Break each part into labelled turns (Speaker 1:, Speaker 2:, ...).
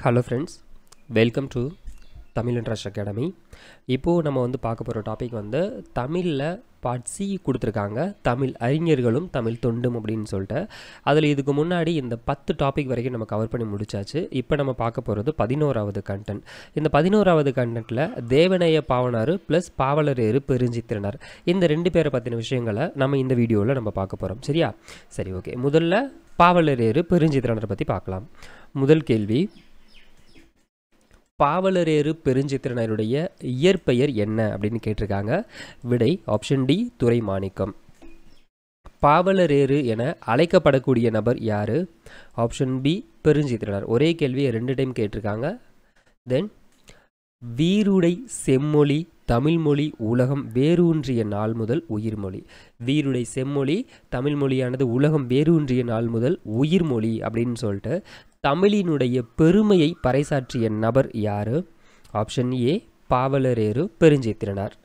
Speaker 1: hello friends welcome to Tamil Interest Academy இப்போது நம்ம வந்து பார்க்க போகிற டாபிக் வந்து தமிழில் பார்ட் சி கொடுத்துருக்காங்க தமிழ் அறிஞர்களும் தமிழ் தொண்டும் அப்படின்னு சொல்லிட்டு அதில் இதுக்கு முன்னாடி இந்த பத்து டாபிக் வரைக்கும் நம்ம கவர் பண்ணி முடிச்சாச்சு இப்போ நம்ம பார்க்க போகிறது பதினோராவது கண்டென்ட் இந்த பதினோராவது கண்டென்ட்டில் தேவநேய பாவனாறு ப்ளஸ் பாவலரேறு பெருஞ்சித்திரனார் இந்த ரெண்டு பேரை பற்றின விஷயங்களை நம்ம இந்த வீடியோவில் நம்ம பார்க்க போகிறோம் சரியா சரி ஓகே முதல்ல பாவலரேறு பெருஞ்சித்திரனார் பற்றி பார்க்கலாம் முதல் கேள்வி பாவலரேறு பெருஞ்சித்திரனருடைய இயற்பெயர் என்ன அப்படின்னு கேட்டிருக்காங்க விடை ஆப்ஷன் டி துரை மாணிக்கம் பாவலரேறு என அழைக்கப்படக்கூடிய நபர் யார் ஆப்ஷன் பி பெருஞ்சித்திரனார் ஒரே கேள்வியை ரெண்டு டைம் கேட்டிருக்காங்க தென் வீருடை செம்மொழி தமிழ்மொழி உலகம் வேரூன்றிய நாள் முதல் உயிர்மொழி வீருடை செம்மொழி தமிழ் மொழியானது உலகம் வேரூன்றிய நாள் முதல் உயிர்மொழி அப்படின்னு சொல்லிட்டு தமிழினுடைய பெருமையை பறைசாற்றிய நபர் யாரு ஆப்ஷன் ஏ பாவலரேறு பெருஞ்சித்திரனார்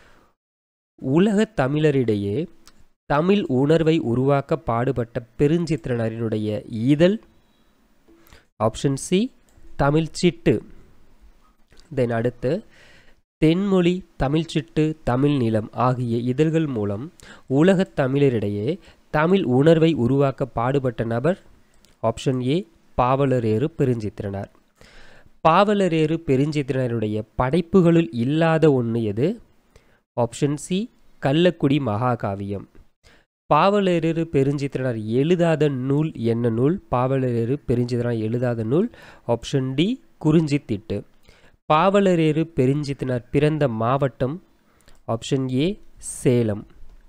Speaker 1: உலக தமிழரிடையே தமிழ் உணர்வை உருவாக்க பாடுபட்ட பெருஞ்சித்திரனாரினுடைய இதழ் option C Tamil Chittu then அடுத்து தென்மொழி தமிழ்ச்சிட்டு தமிழ் நிலம் ஆகிய இதழ்கள் மூலம் உலகத் தமிழரிடையே தமிழ் உணர்வை உருவாக்க பாடுபட்ட நபர் ஆப்ஷன் ஏ பாவலரேறு பெருஞ்சித்திரனார் பாவலரேறு பெருஞ்சித்திரனருடைய படைப்புகளுள் இல்லாத ஒன்று எது ஆப்ஷன் சி கள்ளக்குடி மகாகாவியம் பாவலரேறு பெருஞ்சித்திரனார் எழுதாத நூல் என்ன நூல் பாவலரேறு பெருஞ்சித்திரனார் எழுதாத நூல் ஆப்ஷன் டி குறிஞ்சித்திட்டு பாவலரேறு பெருஞ்சித்தினார் பிறந்த மாவட்டம் ஆப்ஷன் ஏ சேலம்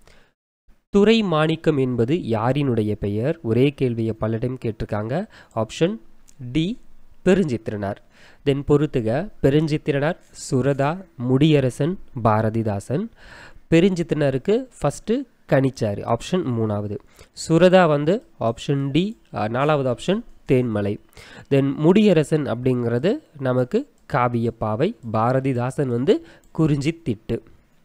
Speaker 1: துறை மாணிக்கம் என்பது யாரினுடைய பெயர் ஒரே கேள்வியை பல டைம் கேட்டிருக்காங்க ஆப்ஷன் டி பெருஞ்சித்திரனார் தென் பொறுத்துக பெருஞ்சித்திரனார் சுரதா முடியரசன் பாரதிதாசன் பெருஞ்சித்திரனாருக்கு ஃபஸ்ட்டு கணிச்சார் ஆப்ஷன் மூணாவது சுரதா வந்து ஆப்ஷன் டி நாலாவது ஆப்ஷன் தேன்மலை தென் முடியரசன் அப்படிங்கிறது நமக்கு காவிய பாவை பாரதிதாசன் வந்து குறிஞ்சி திட்டு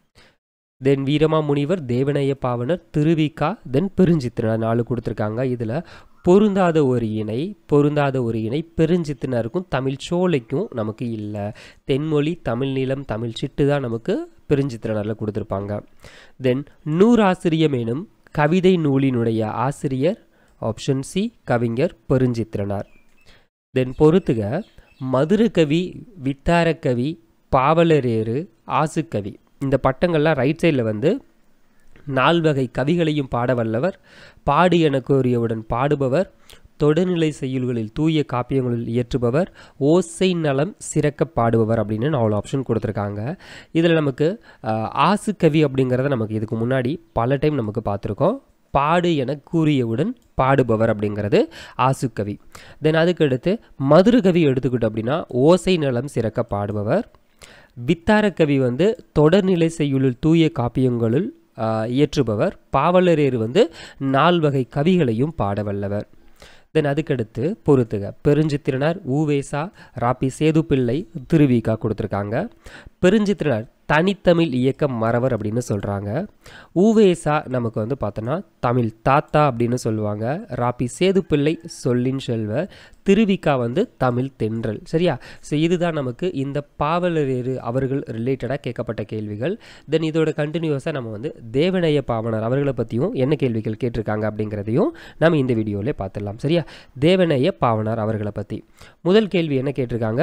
Speaker 1: தென் வீரமா முனிவர் தேவனைய பாவனர் திருவிக்கா தென் பெருஞ்சித்திரனார் நாலு கொடுத்துருக்காங்க இதில் பொருந்தாத ஒரு இணை பொருந்தாத ஒரு இணை பெருஞ்சித்தினருக்கும் தமிழ் சோலைக்கும் நமக்கு இல்லை தென்மொழி தமிழ் நிலம் தமிழ் சிட்டு தான் நமக்கு பெருஞ்சித்திரனாரில் கொடுத்துருப்பாங்க தென் நூறாசிரியம் எனும் கவிதை நூலினுடைய ஆசிரியர் ஆப்ஷன் சி கவிஞர் பெருஞ்சித்திரனார் தென் பொறுத்துக மதுரகவி வித்தாரக்கவி பாவலரேறு ஆசுக்கவி இந்த பட்டங்கள்லாம் ரைட் சைடில் வந்து நால்வகை கவிகளையும் பாட வல்லவர் பாடு என கோரியவுடன் பாடுபவர் தொடுநிலை செய்யுள்களில் தூய காப்பியங்களில் இயற்றுபவர் ஓசை நலம் சிறக்க பாடுபவர் அப்படின்னு நாலு ஆப்ஷன் கொடுத்துருக்காங்க இதில் நமக்கு ஆசுக்கவி அப்படிங்கிறத நமக்கு இதுக்கு முன்னாடி பல டைம் நமக்கு பார்த்துருக்கோம் பாடு என கூறியவுடன் பாடுபவர் அப்படிங்கிறது ஆசுக்கவி தென் அதுக்கடுத்து மதுரகவி எடுத்துக்கிட்டோம் அப்படின்னா ஓசை நலம் சிறக்க பாடுபவர் வித்தாரக்கவி வந்து தொடர்நிலை செய்யுளில் தூய காப்பியங்களுள் இயற்றுபவர் பாவலரேறு வந்து நால்வகை கவிகளையும் பாட வல்லவர் தென் அதுக்கடுத்து பொறுத்துக பெருஞ்சித்திரனார் ஊவேசா ராப்பி சேதுப்பிள்ளை திருவிக்கா கொடுத்துருக்காங்க பெருஞ்சித்திரனார் தனித்தமிழ் இயக்கம் மறவர் அப்படின்னு சொல்கிறாங்க ஊவேசா நமக்கு வந்து பார்த்தோன்னா தமிழ் தாத்தா அப்படின்னு சொல்லுவாங்க ராப்பி சேதுப்பிள்ளை சொல்லின் செல்வ திருவிக்கா வந்து தமிழ் தென்றல் சரியா ஸோ இதுதான் நமக்கு இந்த பாவலரேறு அவர்கள் ரிலேட்டடாக கேட்கப்பட்ட கேள்விகள் தென் இதோட கண்டினியூஸாக நம்ம வந்து தேவநேய பாவனர் அவர்களை பற்றியும் என்ன கேள்விகள் கேட்டிருக்காங்க அப்படிங்கிறதையும் நம்ம இந்த வீடியோவிலே பார்த்துடலாம் சரியா தேவநேய பாவனார் அவர்களை பற்றி முதல் கேள்வி என்ன கேட்டிருக்காங்க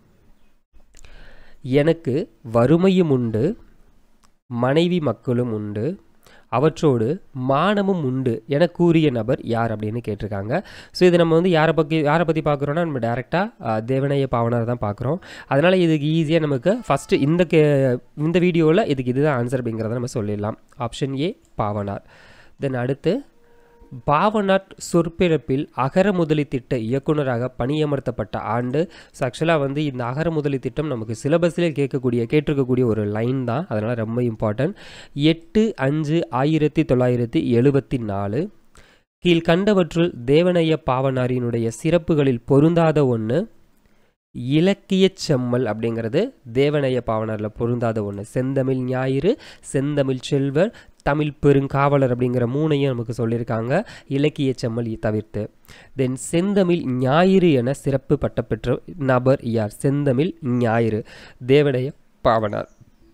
Speaker 1: எனக்கு வறுமையும் உண்டு மனைவி மக்களும் உண்டு அவற்றோடு மானமும் உண்டு என கூறிய நபர் யார் அப்படின்னு கேட்டிருக்காங்க ஸோ இது நம்ம வந்து யாரை பற்றி யாரை பற்றி பார்க்குறோன்னா நம்ம டேரெக்டாக தேவனைய பாவனார் தான் பார்க்குறோம் அதனால் இதுக்கு ஈஸியாக நமக்கு ஃபஸ்ட்டு இந்த கே இந்த வீடியோவில் இதுக்கு இதுதான் ஆன்சர் அப்படிங்கிறத நம்ம சொல்லிடலாம் ஆப்ஷன் ஏ பாவனார் தென் அடுத்து பாவநாட் சொற்பிறப்பில் அகர முதலி திட்ட இயக்குநராக பணியமர்த்தப்பட்ட ஆண்டு ஸோ ஆக்சுவலாக வந்து இந்த அகர முதலி திட்டம் நமக்கு சிலபஸில் கேட்கக்கூடிய கேட்டிருக்கக்கூடிய ஒரு லைன் தான் அதனால் ரொம்ப இம்பார்ட்டன்ட் எட்டு அஞ்சு ஆயிரத்தி தொள்ளாயிரத்தி எழுபத்தி நாலு கீழ்கண்டவற்றுள் தேவனைய பாவனாரினுடைய சிறப்புகளில் பொருந்தாத ஒன்று இலக்கிய செம்மல் அப்படிங்கிறது தேவனைய பாவனரில் பொருந்தாத ஒன்று செந்தமிழ் ஞாயிறு செந்தமிழ் செல்வர் தமிழ் பெருங்காவலர் அப்படிங்கிற மூணையும் நமக்கு சொல்லியிருக்காங்க இலக்கிய செம்மல் தவிர்த்து தென் செந்தமிழ் ஞாயிறு என சிறப்பு பட்டப்பெற்ற நபர் யார் செந்தமிழ் ஞாயிறு தேவடைய பாவனார்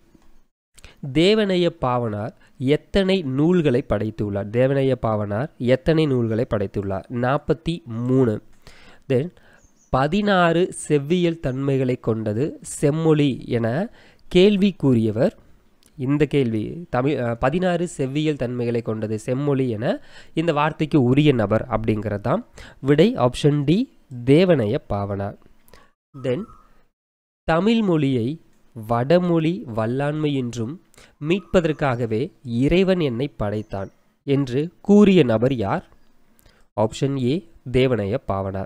Speaker 1: தேவனைய பாவனார் எத்தனை நூல்களை படைத்துள்ளார் தேவனைய பாவனார் எத்தனை நூல்களை படைத்துள்ளார் நாற்பத்தி மூணு தென் பதினாறு செவ்வியல் தன்மைகளை கொண்டது செம்மொழி என கேள்வி கூறியவர் இந்த கேள்வி தமிழ் அஹ், பதினாறு செவ்வியல் தன்மைகளை கொண்டது செம்மொழி என இந்த வார்த்தைக்கு உரிய நபர் அப்படிங்கிறது தான் விடை option D Devaneya Pavanar then Tamil மொழியை வடமொழி வல்லாண்மை என்றும் மீட்பதற்காகவே இறைவன் என்னை படைத்தான் என்று கூறிய நபர் யார் ஆப்ஷன் ஏ தேவனைய பாவனார்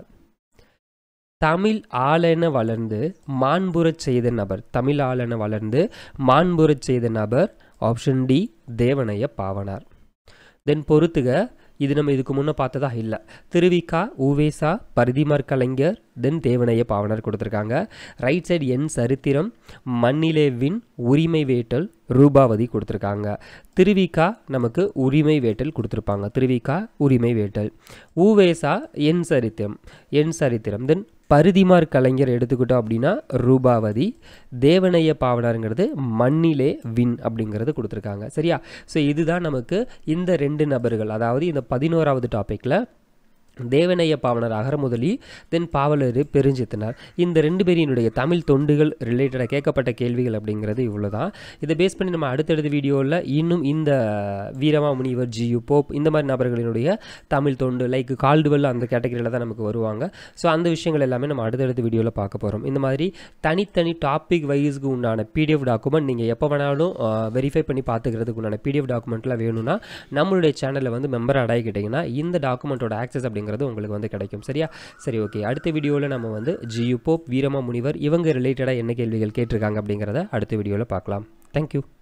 Speaker 1: தமிழ் ஆளென வளர்ந்து மாண்புறச் செய்த நபர் தமிழ் ஆளென வளர்ந்து மாண்புறச் செய்த நபர் option D Devaneya Pavanar then பொறுத்துக இது நம்ம இதுக்கு முன்னே பார்த்ததா இல்லை திருவிக்கா ஊவேசா பரிதிமார் கலைஞர் தென் தேவனைய பாவனார் கொடுத்துருக்காங்க ரைட் சைடு என் சரித்திரம் மண்ணிலே வின் உரிமை வேட்டல் ரூபாவதி கொடுத்துருக்காங்க திருவிக்கா நமக்கு உரிமை வேட்டல் கொடுத்துருப்பாங்க திருவிக்கா உரிமை வேட்டல் ஊவேசா என் சரித்திரம் என் சரித்திரம் தென் பரிதிமார் கலைஞர் எடுத்துக்கிட்டோம் அப்படின்னா ரூபாவதி தேவனைய பாவனாருங்கிறது மண்ணிலே வின் அப்படிங்கிறது கொடுத்துருக்காங்க சரியா ஸோ இதுதான் நமக்கு இந்த ரெண்டு நபர்கள் அதாவது இந்த பதினோராவது டாப்பிக்கில் தேவனைய பாவனர் அகரமுதலி தென் பாவலர் பெருஞ்சித்தனார் இந்த ரெண்டு பேரினுடைய தமிழ் தொண்டுகள் ரிலேட்டடாக கேட்கப்பட்ட கேள்விகள் அப்படிங்கிறது இவ்வளோ தான் இதை பேஸ் பண்ணி நம்ம அடுத்தடுத்த வீடியோவில் இன்னும் இந்த வீரமா முனிவர் ஜியு போப் இந்த மாதிரி நபர்களினுடைய தமிழ் தொண்டு லைக் கால்டுவெல் அந்த கேட்டகரியில் தான் நமக்கு வருவாங்க ஸோ அந்த விஷயங்கள் எல்லாமே நம்ம அடுத்தடுத்த வீடியோவில் பார்க்க போகிறோம் இந்த மாதிரி தனித்தனி டாபிக் வைஸ்க்கு உண்டான பிடிஎஃப் டாக்குமெண்ட் நீங்கள் எப்போ வேணாலும் வெரிஃபை பண்ணி பார்த்துக்கிறதுக்கு உண்டான பிடிஎஃப் டாக்குமெண்ட்லாம் வேணும்னா நம்மளுடைய சேனலில் வந்து மெம்பர் ஆடாகிக்கிட்டிங்கன்னா இந்த டாக்குமெண்ட்டோட ஆக்சஸ் அப்படிங்கிறது உங்களுக்கு வந்து கிடைக்கும் சரியா சரி ஓகே அடுத்த வீடியோவில் நம்ம வந்து ஜியு போப் வீரமா முனிவர் இவங்க ரிலேட்டடாக என்ன கேள்விகள் கேட்டிருக்காங்க அப்படிங்கிறத அடுத்த வீடியோவில் பார்க்கலாம் தேங்க்யூ